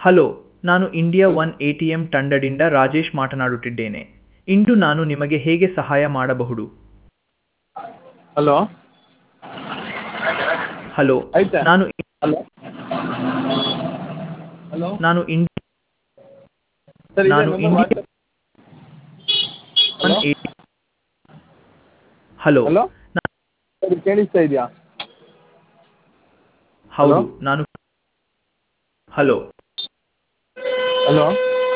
Hello ನಾನು India one A T M ತಂಡದಿಂದ ರಾಜೇಶ್ ಮಾತನಾಡುತ್ತಿದ್ದೇನೆ ಇಂದು ನಾನು ನಿಮಗೆ ಹೇಗೆ ಸಹಾಯ ಮಾಡಬಹುದು ಹಲೋ ಹಲೋ ಆಯ್ತಾ? ನಾನು ಹಲೋ ಹಲೋ ನಾನು ಇಂಡಿ ಸರ್ ನಾನು ನಾನು ಇಂಡಿ- ಹಲೋ ಹಲೋ ಹಲೋ ಸರ್ ಕೇಳಿಸ್ತಾ ಇದೆಯಾ ಹೌದು ಹಲೋ? ನಾನು ಹಲೋ ಹಲೋ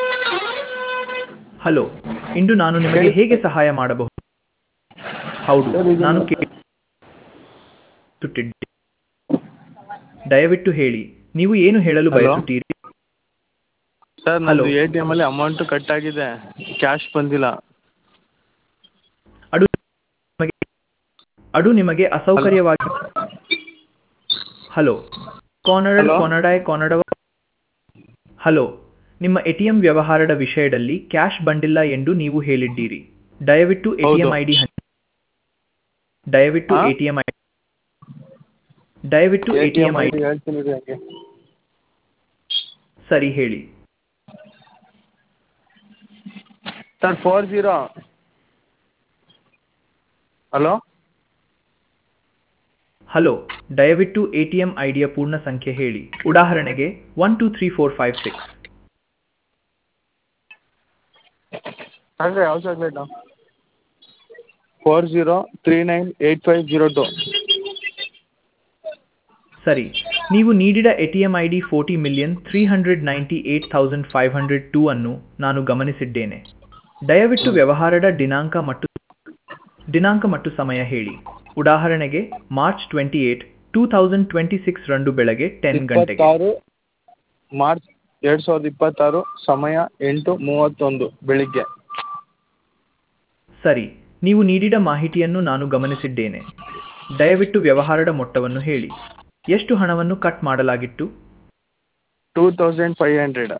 ಹಲೋ ಇಂದು ನಾನು ನಿಮಗೆ ಹೇಳಿ. ಹೇಗೆ ಸಹಾಯ ಮಾಡಬಹುದು ಹೌದು ಸರ್, ಇದು ನಾನು ನಾನು- ಕೇಳುತ್ತಿದ್ದೆ ದಯವಿಟ್ಟು ಹೇಳಿ ನೀವು ಏನು ಹೇಳಲು ಹಲೋ? ಬಯಸುತ್ತೀರಿ ಸರ್ ಹಲೋ? ನಂದು ಎ ಟಿ ಎಮ್ ಅಲ್ಲಿ ಅಮೌಂಟ್ ಕಟ್ ಆಗಿದೆ ಕ್ಯಾಶ್ ಬಂದಿಲ್ಲ ಅದು ನಿಮಗೆ ಅದು ನಿಮಗೆ ಅಸೌಕರ್ಯವಾಗಿ ಹಲೋ ಕನ್ನಡ ಹಲೋ? ಕನ್ನಡ ಕನ್ನಡವ ಹಲೋ ನಿಮ್ಮ ಎಟಿಎಂ ವ್ಯವಹಾರದ ವಿಷಯದಲ್ಲಿ ಕ್ಯಾಶ್ ಬಂದಿಲ್ಲ ಎಂದು ನೀವು ಹೇಳಿದ್ದೀರಿ ದಯವಿಟ್ಟು ಎಟಿಎಂ ಹೌದು. ಐಡಿ ಹಂಚಿ ದಯವಿಟ್ಟು ಹಾ? ಎಟಿಎಂ ಐಡಿ ದಯವಿಟ್ಟು A T ATM M ID ID ಹೇಳ್ತೀನಿ ರೀ ಹಂಗೆ ಸರಿ ಹೇಳಿ sir four zero hello hello ದಯವಿಟ್ಟು ಎಟಿಎಂ ಐಡಿಯ ಪೂರ್ಣ ಸಂಖ್ಯೆ ಹೇಳಿ ಉದಾಹರಣೆಗೆ one two three four five six ಅಂದರೆ ಯಾವ chocolate four zero three nine eight five zero two ಸರಿ ನೀವು ನೀಡಿದ ATM ID forty million three hundred ninety eight thousand five hundred two ಅನ್ನು ನಾನು ಗಮನಿಸಿದ್ದೇನೆ ದಯವಿಟ್ಟು ವ್ಯವಹಾರದ ದಿನಾಂಕ ಮತ್ತು ದಿನಾಂಕ ಮತ್ತು ಸಮಯ ಹೇಳಿ ಉದಾಹರಣೆಗೆ March twenty eight two thousand twenty six ರಂದು ಬೆಳಗ್ಗೆ ಟೆನ್ ಗಂಟೆಗೆ ಇಪ್ಪತ್ತಾರು ಮಾರ್ಚ್ ಎರಡು ಸಾವಿರದ ಇಪ್ಪತ್ತಾರು ಸಮಯ ಎಂಟು ಮೂವತ್ತೊಂದು ಬೆಳಿಗ್ಗೆ ಸರಿ ನೀವು ನೀಡಿದ ಮಾಹಿತಿಯನ್ನು ನಾನು ಗಮನಿಸಿದ್ದೇನೆ ದಯವಿಟ್ಟು ವ್ಯವಹಾರದ ಮೊತ್ತವನ್ನು ಹೇಳಿ ಎಷ್ಟು ಹಣವನ್ನು ಕಟ್ ಮಾಡಲಾಗಿತ್ತು ಟೂ ತೌಸಂಡ್ ಫೈವ್ ಹಂಡ್ರೆಡ್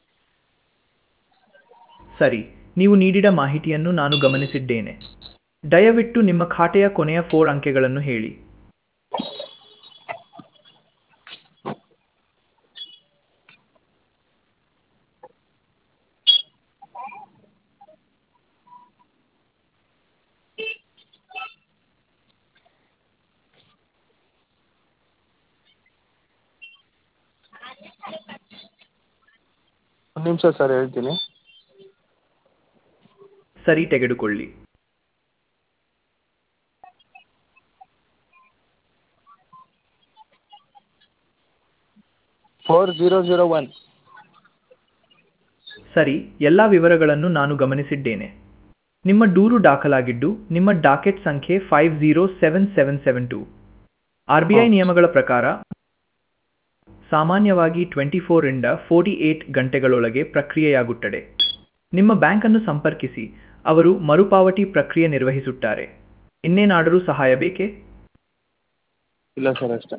ಸರಿ ನೀವು ನೀಡಿದ ಮಾಹಿತಿಯನ್ನು ನಾನು ಗಮನಿಸಿದ್ದೇನೆ ದಯವಿಟ್ಟು ನಿಮ್ಮ ಖಾತೆಯ ಕೊನೆಯ ಫೋರ್ ಅಂಕೆಗಳನ್ನು ಹೇಳಿ ಒಂದು ನಿಮಿಷ ಸರ್ ಹೇಳ್ತೀನಿ ಸರಿ ತೆಗೆದುಕೊಳ್ಳಿ ಫೋರ್ ಜೀರೋ ಜೀರೋ ಒನ್ ಸರಿ ಎಲ್ಲ ವಿವರಗಳನ್ನು ನಾನು ಗಮನಿಸಿದ್ದೇನೆ ನಿಮ್ಮ ದೂರು ದಾಖಲಾಗಿದ್ದು ನಿಮ್ಮ ಡಾಕೆಟ್ ಸಂಖ್ಯೆ five zero seven seven seven two R B I ಹಾ. ನಿಯಮಗಳ ಪ್ರಕಾರ ಸಾಮಾನ್ಯವಾಗಿ ಟ್ವೆಂಟಿ ಫೋರಿಂದ ಫೋರ್ಟಿ ಏಟ್ ಗಂಟೆಗಳೊಳಗೆ ಪ್ರಕ್ರಿಯೆಯಾಗುತ್ತದೆ ನಿಮ್ಮ ಬ್ಯಾಂಕನ್ನು ಸಂಪರ್ಕಿಸಿ ಅವರು ಮರುಪಾವತಿ ಪ್ರಕ್ರಿಯೆ ನಿರ್ವಹಿಸುತ್ತಾರೆ ಇನ್ನೇನಾದರೂ ಸಹಾಯ ಬೇಕೇ ಇಲ್ಲ ಸರ್ ಅಷ್ಟೇ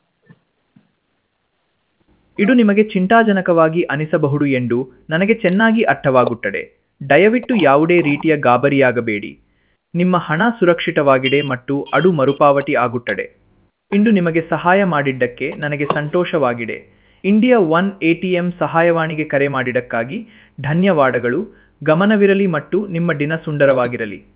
ಇದು ನಿಮಗೆ ಚಿಂತಾಜನಕವಾಗಿ ಅನಿಸಬಹುದು ಎಂದು ನನಗೆ ಚೆನ್ನಾಗಿ ಅರ್ಥವಾಗುತ್ತದೆ ದಯವಿಟ್ಟು ಯಾವುದೇ ರೀತಿಯ ಗಾಬರಿಯಾಗಬೇಡಿ ನಿಮ್ಮ ಹಣ ಸುರಕ್ಷಿತವಾಗಿದೆ ಮತ್ತು ಅದು ಮರುಪಾವತಿ ಆಗುತ್ತದೆ ಇಂದು ನಿಮಗೆ ಸಹಾಯ ಮಾಡಿದ್ದಕ್ಕೆ ನನಗೆ ಸಂತೋಷವಾಗಿದೆ ಇಂಡಿಯಾ ಒನ್ ಎಟಿಎಂ ಸಹಾಯವಾಣಿಗೆ ಕರೆ ಮಾಡಿದ್ದಕ್ಕಾಗಿ ಧನ್ಯವಾದಗಳು ಗಮನವಿರಲಿ ಮತ್ತು ನಿಮ್ಮ ದಿನ ಸುಂದರವಾಗಿರಲಿ